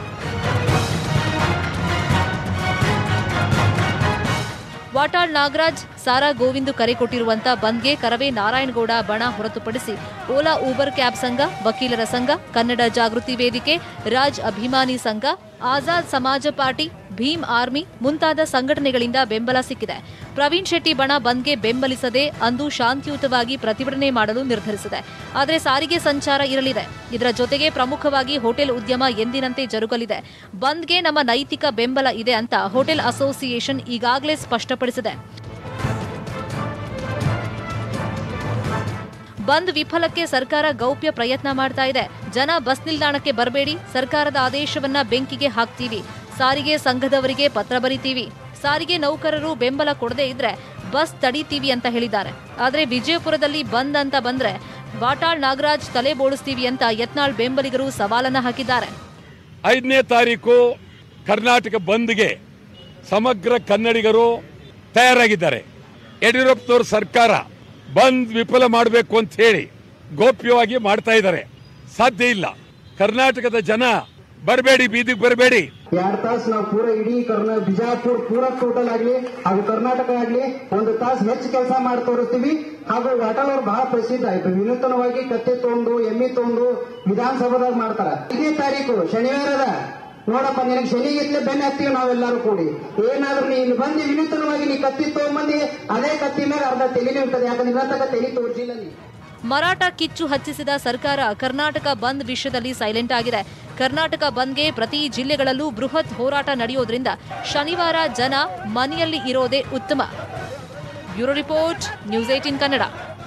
ವಾಟಾಳ್ ನಾಗರಾಜ್ ಸಾರಾ ಗೋವಿಂದು ಕರೆ ಕೊಟ್ಟಿರುವಂತ ಬಂದ್ಗೆ ಕರವೇ ನಾರಾಯಣಗೌಡ ಬಣ ಹೊರತುಪಡಿಸಿ ಓಲಾ ಊಬರ್ ಕ್ಯಾಬ್ ಸಂಘ ವಕೀಲರ ಸಂಘ ಕನ್ನಡ ಜಾಗೃತಿ ವೇದಿಕೆ ರಾಜ್ ಅಭಿಮಾನಿ ಸಂಘ ಆಜಾದ್ ಸಮಾಜ ಪಾರ್ಟಿ ಭೀಮ್ ಆರ್ಮಿ ಮುಂತಾದ ಸಂಘಟನೆಗಳಿಂದ ಬೆಂಬಲ ಸಿಕ್ಕಿದೆ ಪ್ರವೀಣ್ ಶೆಟ್ಟಿ ಬಣ ಬಂದ್ಗೆ ಬೆಂಬಲಿಸದೆ ಅಂದು ಶಾಂತಿಯುತವಾಗಿ ಪ್ರತಿಭಟನೆ ಮಾಡಲು ನಿರ್ಧರಿಸಿದೆ ಆದರೆ ಸಾರಿಗೆ ಸಂಚಾರ ಇರಲಿದೆ ಇದರ ಜೊತೆಗೆ ಪ್ರಮುಖವಾಗಿ ಹೋಟೆಲ್ ಉದ್ಯಮ ಎಂದಿನಂತೆ ಜರುಗಲಿದೆ ಬಂದ್ಗೆ ನಮ್ಮ ನೈತಿಕ ಬೆಂಬಲ ಇದೆ ಅಂತ ಹೋಟೆಲ್ ಅಸೋಸಿಯೇಷನ್ ಈಗಾಗಲೇ ಸ್ಪಷ್ಟಪಡಿಸಿದೆ ಬಂದ್ ವಿಫಲಕ್ಕೆ ಸರ್ಕಾರ ಗೌಪ್ಯ ಪ್ರಯತ್ನ ಮಾಡ್ತಾ ಇದೆ ಜನ ಬಸ್ ನಿಲ್ದಾಣಕ್ಕೆ ಬರಬೇಡಿ ಸರ್ಕಾರದ ಆದೇಶವನ್ನ ಬೆಂಕಿಗೆ ಹಾಕ್ತೀವಿ ಸಾರಿಗೆ ಸಂಘದವರಿಗೆ ಪತ್ರ ಬರಿತೀವಿ ಸಾರಿಗೆ ನೌಕರರು ಬೆಂಬಲ ಕೊಡದೇ ಇದ್ರೆ ಬಸ್ ತಡೀತೀವಿ ಅಂತ ಹೇಳಿದ್ದಾರೆ ಆದ್ರೆ ವಿಜಯಪುರದಲ್ಲಿ ಬಂದ್ ಅಂತ ಬಂದ್ರೆ ವಾಟಾಳ್ ನಾಗರಾಜ್ ತಲೆ ಬೋಳಿಸ್ತೀವಿ ಅಂತ ಯತ್ನಾಳ್ ಬೆಂಬಲಿಗರು ಸವಾಲನ್ನ ಹಾಕಿದ್ದಾರೆ ಐದನೇ ತಾರೀಕು ಕರ್ನಾಟಕ ಬಂದ್ಗೆ ಸಮಗ್ರ ಕನ್ನಡಿಗರು ತಯಾರಾಗಿದ್ದಾರೆ ಯಡಿಯೂರಪ್ಪನವ್ರ ಸರ್ಕಾರ ಬಂದ್ ವಿಫಲ ಮಾಡಬೇಕು ಅಂತ ಹೇಳಿ ಗೋಪ್ಯವಾಗಿ ಮಾಡ್ತಾ ಇದ್ದಾರೆ ಸಾಧ್ಯ ಇಲ್ಲ ಕರ್ನಾಟಕದ ಜನ ಬರಬೇಡಿ ಬೀದಿಗೆ ಬರಬೇಡಿ ಎರಡು ತಾಸು ನಾವು ಪೂರ ಇಡೀ ಕರ್ನಾ ಬಿಜಾಪುರ ಪೂರ ಟೋಟಲ್ ಆಗ್ಲಿ ಹಾಗೂ ಕರ್ನಾಟಕ ಆಗ್ಲಿ ಒಂದು ತಾಸು ಹೆಚ್ಚು ಕೆಲಸ ಮಾಡಿ ತೋರಿಸ್ತೀವಿ ಹಾಗೂ ವಾಟಾಳ್ ಅವ್ರು ಬಹಳ ಪ್ರಸಿದ್ಧ ಆಯ್ತು ವಿನೂತನವಾಗಿ ಕತ್ತೆ ತಗೊಂಡು ಎಮ್ಮಿ ತಗೊಂಡು ವಿಧಾನಸಭಾದಾಗ ಮಾಡ್ತಾರ ಐದನೇ ತಾರೀಕು ಶನಿವಾರ ಅದ ನೋಡಪ್ಪ ನಿನಗೆ ಶನಿಗಿತ್ಲೆ ಬೆನ್ನ ಹತ್ತೀವಿ ನಾವೆಲ್ಲರೂ ಕೂಡಿ ಏನಾದ್ರೂ ನೀ ಇಲ್ಲಿ ಬಂದು ವಿನೂತನವಾಗಿ ನೀ ಕತ್ತಿ ತಗೊಂಬಂದಿ ಅದೇ ಕತ್ತಿ ಮೇಲೆ ಅರ್ಧ ತೆಲಿನೇ ಇರ್ತದೆ ಯಾಕಂದ್ರೆ ಇನ್ನ ತನಕ ತೆಲಿ ತೋರಿಸಿಲ್ಲ ನೀ ಮರಾಠ ಕಿಚ್ಚು ಹಚ್ಚಿಸಿದ ಸರ್ಕಾರ ಕರ್ನಾಟಕ ಬಂದ್ ವಿಷಯದಲ್ಲಿ ಸೈಲೆಂಟ್ ಆಗಿದೆ ಕರ್ನಾಟಕ ಬಂದ್ಗೆ ಪ್ರತಿ ಜಿಲ್ಲೆಗಳಲ್ಲೂ ಬೃಹತ್ ಹೋರಾಟ ನಡೆಯೋದ್ರಿಂದ ಶನಿವಾರ ಜನ ಮನೆಯಲ್ಲಿ ಇರೋದೇ ಉತ್ತಮ bureau report news eighteen Kannada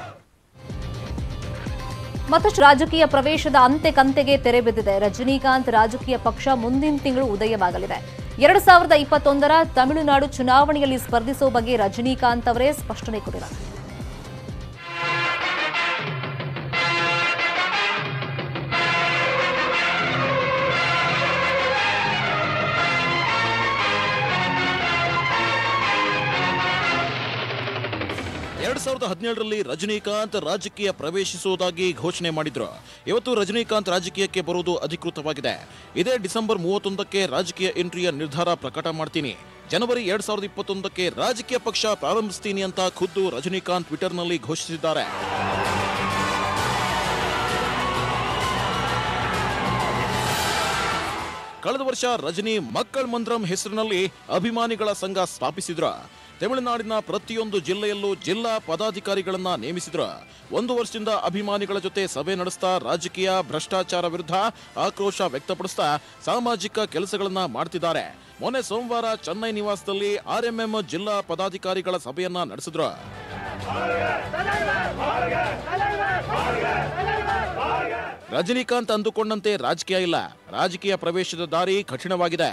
ಮತ್ತಷ್ಟು ರಾಜಕೀಯ ಪ್ರವೇಶದ ಅಂತೆ ಕಂತೆಗೆ ತೆರೆ ಬಿದ್ದಿದೆ ರಜನಿಕಾಂತ್ ರಾಜಕೀಯ ಪಕ್ಷ ಮುಂದಿನ ತಿಂಗಳು ಉದಯವಾಗಲಿದೆ ಎರಡು ಸಾವಿರದ ಇಪ್ಪತ್ತೊಂದರ ತಮಿಳುನಾಡು ಚುನಾವಣೆಯಲ್ಲಿ ಸ್ಪರ್ಧಿಸುವ ಬಗ್ಗೆ ರಜನಿಕಾಂತ್ ಅವರೇ ಸ್ಪಷ್ಟನೆ ಕೊಟ್ಟಿದ್ದಾರೆ ಎರಡ್ ಸಾವಿರದ ಹದಿನೇಳರಲ್ಲಿ ರಜನಿಕಾಂತ್ ರಾಜಕೀಯ ಪ್ರವೇಶಿಸುವುದಾಗಿ ಘೋಷಣೆ ಮಾಡಿದ್ರು ಇವತ್ತು ರಜನಿಕಾಂತ್ ರಾಜಕೀಯಕ್ಕೆ ಬರುವುದು ಅಧಿಕೃತವಾಗಿದೆ ಇದೇ ಡಿಸೆಂಬರ್ ಮೂವತ್ತೊಂದಕ್ಕೆ ರಾಜಕೀಯ ಎಂಟ್ರಿಯ ನಿರ್ಧಾರ ಪ್ರಕಟ ಮಾಡ್ತೀನಿ ಜನವರಿ ಎರಡ್ ಸಾವಿರದ ಇಪ್ಪತ್ತೊಂದಕ್ಕೆ ರಾಜಕೀಯ ಪಕ್ಷ ಪ್ರಾರಂಭಿಸ್ತೀನಿ ಅಂತ ಖುದ್ದು ರಜನಿಕಾಂತ್ ಟ್ವಿಟರ್ನಲ್ಲಿ ಘೋಷಿಸಿದ್ದಾರೆ ಕಳೆದ ವರ್ಷ ರಜನಿ ಮಕ್ಕಳ್ ಮಂದ್ರಂ ಹೆಸರಿನಲ್ಲಿ ಅಭಿಮಾನಿಗಳ ಸಂಘ ಸ್ಥಾಪಿಸಿದ್ರ ತಮಿಳುನಾಡಿನ ಪ್ರತಿಯೊಂದು ಜಿಲ್ಲೆಯಲ್ಲೂ ಜಿಲ್ಲಾ ಪದಾಧಿಕಾರಿಗಳನ್ನ ನೇಮಿಸಿದ್ರು ಒಂದು ವರ್ಷದಿಂದ ಅಭಿಮಾನಿಗಳ ಜೊತೆ ಸಭೆ ನಡೆಸ್ತಾ ರಾಜಕೀಯ ಭ್ರಷ್ಟಾಚಾರ ವಿರುದ್ಧ ಆಕ್ರೋಶ ವ್ಯಕ್ತಪಡಿಸ್ತಾ ಸಾಮಾಜಿಕ ಕೆಲಸಗಳನ್ನ ಮಾಡ್ತಿದ್ದಾರೆ ಮೊನ್ನೆ ಸೋಮವಾರ ಚೆನ್ನೈ ನಿವಾಸದಲ್ಲಿ ಆರ್ಎಂಎಂ ಜಿಲ್ಲಾ ಪದಾಧಿಕಾರಿಗಳ ಸಭೆಯನ್ನ ನಡೆಸಿದ್ರು ರಜನಿಕಾಂತ್ ಅಂದುಕೊಂಡಂತೆ ರಾಜಕೀಯ ಇಲ್ಲ ರಾಜಕೀಯ ಪ್ರವೇಶದ ದಾರಿ ಕಠಿಣವಾಗಿದೆ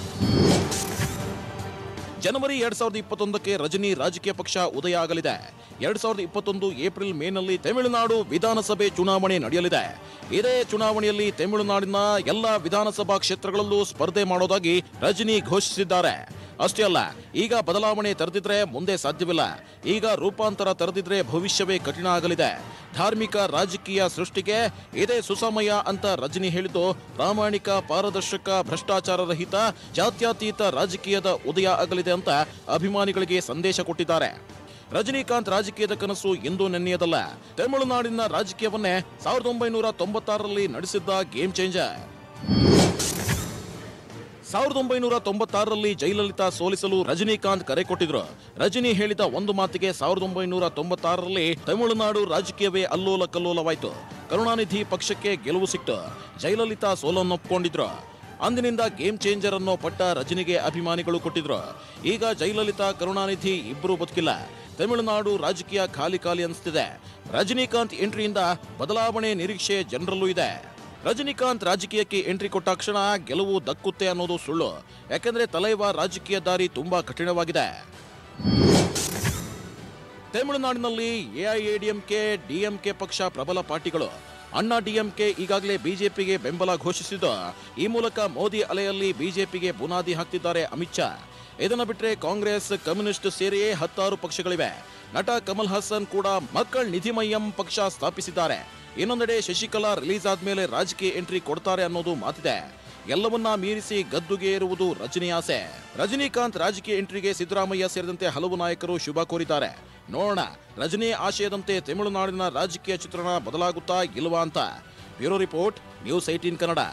ಜನವರಿ ಎರಡ್ ಸಾವಿರದ ಇಪ್ಪತ್ತೊಂದಕ್ಕೆ ರಜನಿ ರಾಜಕೀಯ ಪಕ್ಷ ಉದಯ ಆಗಲಿದೆ ಎರಡ್ ಸಾವಿರದ ಇಪ್ಪತ್ತೊಂದು ಏಪ್ರಿಲ್ ಮೇನಲ್ಲಿ ತಮಿಳುನಾಡು ವಿಧಾನಸಭೆ ಚುನಾವಣೆ ನಡೆಯಲಿದೆ ಇದೇ ಚುನಾವಣೆಯಲ್ಲಿ ತಮಿಳುನಾಡಿನ ಎಲ್ಲಾ ವಿಧಾನಸಭಾ ಕ್ಷೇತ್ರಗಳಲ್ಲೂ ಸ್ಪರ್ಧೆ ಮಾಡೋದಾಗಿ ರಜನಿ ಘೋಷಿಸಿದ್ದಾರೆ ಅಷ್ಟೇ ಅಲ್ಲ ಈಗ ಬದಲಾವಣೆ ತರೆದಿದ್ರೆ ಮುಂದೆ ಸಾಧ್ಯವಿಲ್ಲ ಈಗ ರೂಪಾಂತರ ತರೆದಿದ್ರೆ ಭವಿಷ್ಯವೇ ಕಠಿಣ ಆಗಲಿದೆ ಧಾರ್ಮಿಕ ರಾಜಕೀಯ ಸೃಷ್ಟಿಗೆ ಇದೇ ಸುಸಮಯ ಅಂತ ರಜನಿ ಹೇಳಿದ್ದು ಪ್ರಾಮಾಣಿಕ ಪಾರದರ್ಶಕ ಭ್ರಷ್ಟಾಚಾರ ರಹಿತ ಜಾತ್ಯತೀತ ರಾಜಕೀಯದ ಉದಯ ಆಗಲಿದೆ ಅಂತ ಅಭಿಮಾನಿಗಳಿಗೆ ಸಂದೇಶ ಕೊಟ್ಟಿದ್ದಾರೆ ರಜನಿಕಾಂತ್ ರಾಜಕೀಯದ ಕನಸು ಇಂದು ನೆನ್ನೆಯದಲ್ಲ ತಮಿಳುನಾಡಿನ ರಾಜಕೀಯವನ್ನೇ ಸಾವಿರದ ಒಂಬೈನೂರ ತೊಂಬತ್ತಾರರಲ್ಲಿ ನಡೆಸಿದ್ದ ಗೇಮ್ ಚೇಂಜರ್ ಸಾವಿರದ ಒಂಬೈನೂರ ತೊಂಬತ್ತಾರರಲ್ಲಿ ಜಯಲಲಿತಾ ಸೋಲಿಸಲು ರಜನಿಕಾಂತ್ ಕರೆ ಕೊಟ್ಟಿದ್ರು ರಜನಿ ಹೇಳಿದ ಒಂದು ಮಾತಿಗೆ ಸಾವಿರದ ಒಂಬೈನೂರ ತೊಂಬತ್ತಾರರಲ್ಲಿ ತಮಿಳುನಾಡು ರಾಜಕೀಯವೇ ಅಲ್ಲೋಲ ಕಲ್ಲೋಲವಾಯಿತು ಕರುಣಾನಿಧಿ ಪಕ್ಷಕ್ಕೆ ಗೆಲುವು ಸಿಕ್ತು ಜಯಲಲಿತಾ ಸೋಲನ್ನೊಪ್ಕೊಂಡಿದ್ರು ಅಂದಿನಿಂದ ಗೇಮ್ ಚೇಂಜರ್ ಅನ್ನೋ ಪಟ್ಟ ರಜನಿಗೆ ಅಭಿಮಾನಿಗಳು ಕೊಟ್ಟಿದ್ರು ಈಗ ಜಯಲಲಿತಾ ಕರುಣಾನಿಧಿ ಇಬ್ಬರು ಬದುಕಿಲ್ಲ ತಮಿಳುನಾಡು ರಾಜಕೀಯ ಖಾಲಿ ಖಾಲಿ ಅನಿಸ್ತಿದೆ ರಜನಿಕಾಂತ್ ಎಂಟ್ರಿಯಿಂದ ಬದಲಾವಣೆ ನಿರೀಕ್ಷೆ ಜನರಲ್ಲೂ ಇದೆ ರಜನಿಕಾಂತ್ ರಾಜಕೀಯಕ್ಕೆ ಎಂಟ್ರಿ ಕೊಟ್ಟಾಕ್ಷಣ ಗೆಲುವು ದಕ್ಕುತ್ತೆ ಅನ್ನೋದು ಸುಳ್ಳು ಯಾಕೆಂದ್ರೆ ತಲೈವ ರಾಜಕೀಯ ದಾರಿ ತುಂಬಾ ಕಠಿಣವಾಗಿದೆ ತಮಿಳುನಾಡಿನಲ್ಲಿ ಎಐಎಡಿಎಂಕೆ ಡಿಎಂಕೆ ಪಕ್ಷ ಪ್ರಬಲ ಪಾರ್ಟಿಗಳು ಅಣ್ಣಾ ಡಿಎಂಕೆ ಈಗಾಗಲೇ ಬಿಜೆಪಿಗೆ ಬೆಂಬಲ ಘೋಷಿಸಿದ್ದು ಈ ಮೂಲಕ ಮೋದಿ ಅಲೆಯಲ್ಲಿ ಬಿಜೆಪಿಗೆ ಬುನಾದಿ ಹಾಕ್ತಿದ್ದಾರೆ ಅಮಿತ್ ಶಾ ಇದನ್ನ ಬಿಟ್ರೆ ಕಾಂಗ್ರೆಸ್ ಕಮ್ಯುನಿಸ್ಟ್ ಸೇರಿಯೇ ಹತ್ತಾರು ಪಕ್ಷಗಳಿವೆ ನಟ ಕಮಲ್ ಹಾಸನ್ ಕೂಡ ಮಕ್ಕಳ್ ನಿಧಿಮಯ್ಯಂ ಪಕ್ಷ ಸ್ಥಾಪಿಸಿದ್ದಾರೆ ಇನ್ನೊಂದೆಡೆ ಶಶಿಕಲಾ ರಿಲೀಸ್ ಆದ್ಮೇಲೆ ರಾಜಕೀಯ ಎಂಟ್ರಿ ಕೊಡ್ತಾರೆ ಅನ್ನೋದು ಮಾತಿದೆ ಎಲ್ಲವನ್ನ ಮೀರಿಸಿ ಗದ್ದುಗೆ ಏರುವುದು ರಜನಿ ಆಸೆ ರಜನಿಕಾಂತ್ ರಾಜಕೀಯ ಎಂಟ್ರಿಗೆ ಸಿದ್ದರಾಮಯ್ಯ ಸೇರಿದಂತೆ ಹಲವು ನಾಯಕರು ಶುಭ ಕೋರಿದ್ದಾರೆ ನೋಡೋಣ ರಜನಿ ಆಶಯದಂತೆ ತಮಿಳುನಾಡಿನ ರಾಜಕೀಯ ಚಿತ್ರಣ ಬದಲಾಗುತ್ತಾ ಇಲ್ವಾ ಅಂತ bureau report news eighteen Kannada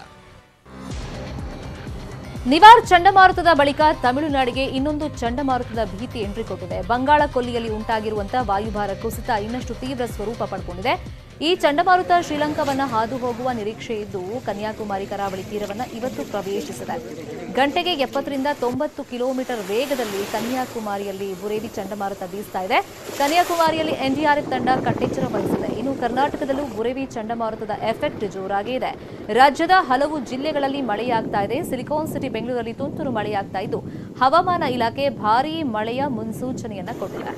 Nivar ಚಂಡಮಾರುತದ ಬಳಿಕ ತಮಿಳುನಾಡಿಗೆ ಇನ್ನೊಂದು ಚಂಡಮಾರುತದ ಭೀತಿ ಎಂಟ್ರಿ ಕೊಟ್ಟಿದೆ ಬಂಗಾಳ ಕೊಲ್ಲಿಯಲ್ಲಿ ಉಂಟಾಗಿರುವಂತಹ ವಾಯುಭಾರ ಕುಸಿತ ಇನ್ನಷ್ಟು ತೀವ್ರ ಸ್ವರೂಪ ಪಡ್ಕೊಂಡಿದೆ ಈ ಚಂಡಮಾರುತ ಶ್ರೀಲಂಕಾವನ್ನ ಹಾದು ಹೋಗುವ ನಿರೀಕ್ಷೆ ಇದ್ದು ಕನ್ಯಾಕುಮಾರಿ ಕರಾವಳಿ ತೀರವನ್ನ ಇವತ್ತು ಪ್ರವೇಶಿಸಿದೆ ಗಂಟೆಗೆ ಎಪ್ಪತ್ತರಿಂದ ತೊಂಬತ್ತು ಕಿಲೋಮೀಟರ್ ವೇಗದಲ್ಲಿ ಕನ್ಯಾಕುಮಾರಿಯಲ್ಲಿ ಬುರೇವಿ ಚಂಡಮಾರುತ ಬೀಸ್ತಾ ಇದೆ ಕನ್ಯಾಕುಮಾರಿಯಲ್ಲಿ ಎನ್ಡಿಆರ್ಎಫ್ ತಂಡ ಕಟ್ಟೆಚ್ಚರ ವಹಿಸಿದೆ ಇನ್ನು ಕರ್ನಾಟಕದಲ್ಲೂ ಬುರೇವಿ ಚಂಡಮಾರುತದ ಎಫೆಕ್ಟ್ ಜೋರಾಗೇ ಇದೆ ರಾಜ್ಯದ ಹಲವು ಜಿಲ್ಲೆಗಳಲ್ಲಿ ಮಳೆಯಾಗ್ತಾ ಇದೆ ಸಿಲಿಕಾನ್ ಸಿಟಿ ಬೆಂಗಳೂರಲ್ಲಿ ತುಂತುರು ಮಳೆಯಾಗ್ತಾ ಇದ್ದು ಹವಾಮಾನ ಇಲಾಖೆ ಭಾರೀ ಮಳೆಯ ಮುನ್ಸೂಚನೆಯನ್ನ ಕೊಟ್ಟಿದೆ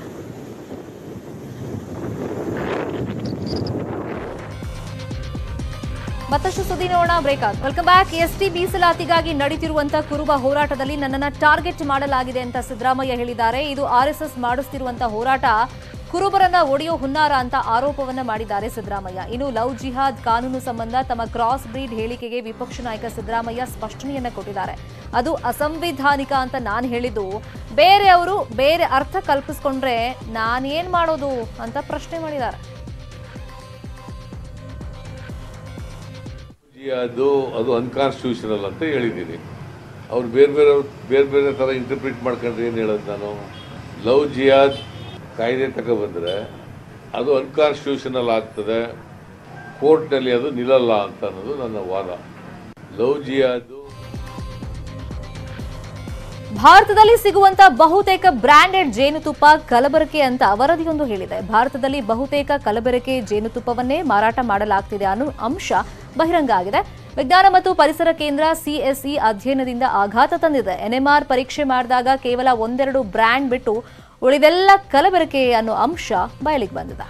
ಮತ್ತಷ್ಟು ಸುದ್ದಿ ನೋಡೋಣ ಬ್ರೇಕ್ ಆಗ್ ವೆಲ್ಕಮ್ ಬ್ಯಾಕ್ ಎಸ್ಟಿ ಮೀಸಲಾತಿಗಾಗಿ ನಡೀತಿರುವಂತಹ ಕುರುಬ ಹೋರಾಟದಲ್ಲಿ ನನ್ನನ್ನ ಟಾರ್ಗೆಟ್ ಮಾಡಲಾಗಿದೆ ಅಂತ ಸಿದ್ದರಾಮಯ್ಯ ಹೇಳಿದ್ದಾರೆ ಇದು ಆರ್ಎಸ್ಎಸ್ ಮಾಡಿಸ್ತಿರುವಂತಹ ಹೋರಾಟ ಕುರುಬರನ್ನ ಒಡೆಯೋ ಹುನ್ನಾರ ಅಂತ ಆರೋಪವನ್ನ ಮಾಡಿದ್ದಾರೆ ಸಿದ್ದರಾಮಯ್ಯ ಇನ್ನು ಲವ್ ಜಿಹಾದ್ ಕಾನೂನು ಸಂಬಂಧ ತಮ್ಮ ಕ್ರಾಸ್ ಬ್ರೀಡ್ ಹೇಳಿಕೆಗೆ ವಿಪಕ್ಷ ನಾಯಕ ಸಿದ್ದರಾಮಯ್ಯ ಸ್ಪಷ್ಟನೆಯನ್ನ ಕೊಟ್ಟಿದ್ದಾರೆ ಅದು ಅಸಂವಿಧಾನಿಕ ಅಂತ ನಾನು ಹೇಳಿದ್ದು ಬೇರೆಯವರು ಬೇರೆ ಅರ್ಥ ಕಲ್ಪಿಸ್ಕೊಂಡ್ರೆ ನಾನೇನ್ ಮಾಡೋದು ಅಂತ ಪ್ರಶ್ನೆ ಮಾಡಿದ್ದಾರೆ ಅದು ಅದು ಅನ್ಕಾನ್ಸ್ಟಿಟ್ಯೂಷನಲ್ ಅಂತ ಹೇಳಿದ್ದೀನಿ ಅವ್ರು ಬೇರೆ ಬೇರೆ ಬೇರೆ ಬೇರೆ ಥರ ಇಂಟರ್ಪ್ರಿಟ್ ಮಾಡ್ಕೊಂಡ್ರೆ ಏನು ಹೇಳೋದು ನಾನು ಲವ್ ಜಿಯಾದ್ ಕಾಯ್ದೆ ತಗೊಬಂದರೆ ಅದು ಅನ್ಕಾನ್ಸ್ಟಿಟ್ಯೂಷನಲ್ ಆಗ್ತದೆ ಕೋರ್ಟ್ನಲ್ಲಿ ಅದು ನಿಲ್ಲಲ್ಲ ಅಂತ ಅನ್ನೋದು ನನ್ನ ವಾದ ಲವ್ ಜಿಯಾದು ಭಾರತದಲ್ಲಿ ಸಿಗುವಂತ ಬಹುತೇಕ ಬ್ರಾಂಡೆಡ್ ಜೇನುತುಪ್ಪ ಕಲಬೆರಕೆ ಅಂತ ವರದಿಯೊಂದು ಹೇಳಿದೆ ಭಾರತದಲ್ಲಿ ಬಹುತೇಕ ಕಲಬೆರಕೆ ಜೇನುತುಪ್ಪವನ್ನೇ ಮಾರಾಟ ಮಾಡಲಾಗ್ತಿದೆ ಅನ್ನೋ ಅಂಶ ಬಹಿರಂಗ ಆಗಿದೆ ವಿಜ್ಞಾನ ಮತ್ತು ಪರಿಸರ ಕೇಂದ್ರ ಸಿಎಸ್ಇ ಅಧ್ಯಯನದಿಂದ ಆಘಾತ ತಂದಿದೆ ಎನ್ಎಂಆರ್ ಪರೀಕ್ಷೆ ಮಾಡಿದಾಗ ಕೇವಲ ಒಂದೆರಡು ಬ್ರ್ಯಾಂಡ್ ಬಿಟ್ಟು ಉಳಿದೆಲ್ಲ ಕಲಬೆರಕೆ ಅನ್ನೋ ಅಂಶ ಬಯಲಿಗೆ ಬಂದಿದೆ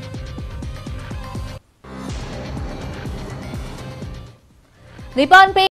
ನಿಪಾನ್ ಪೇ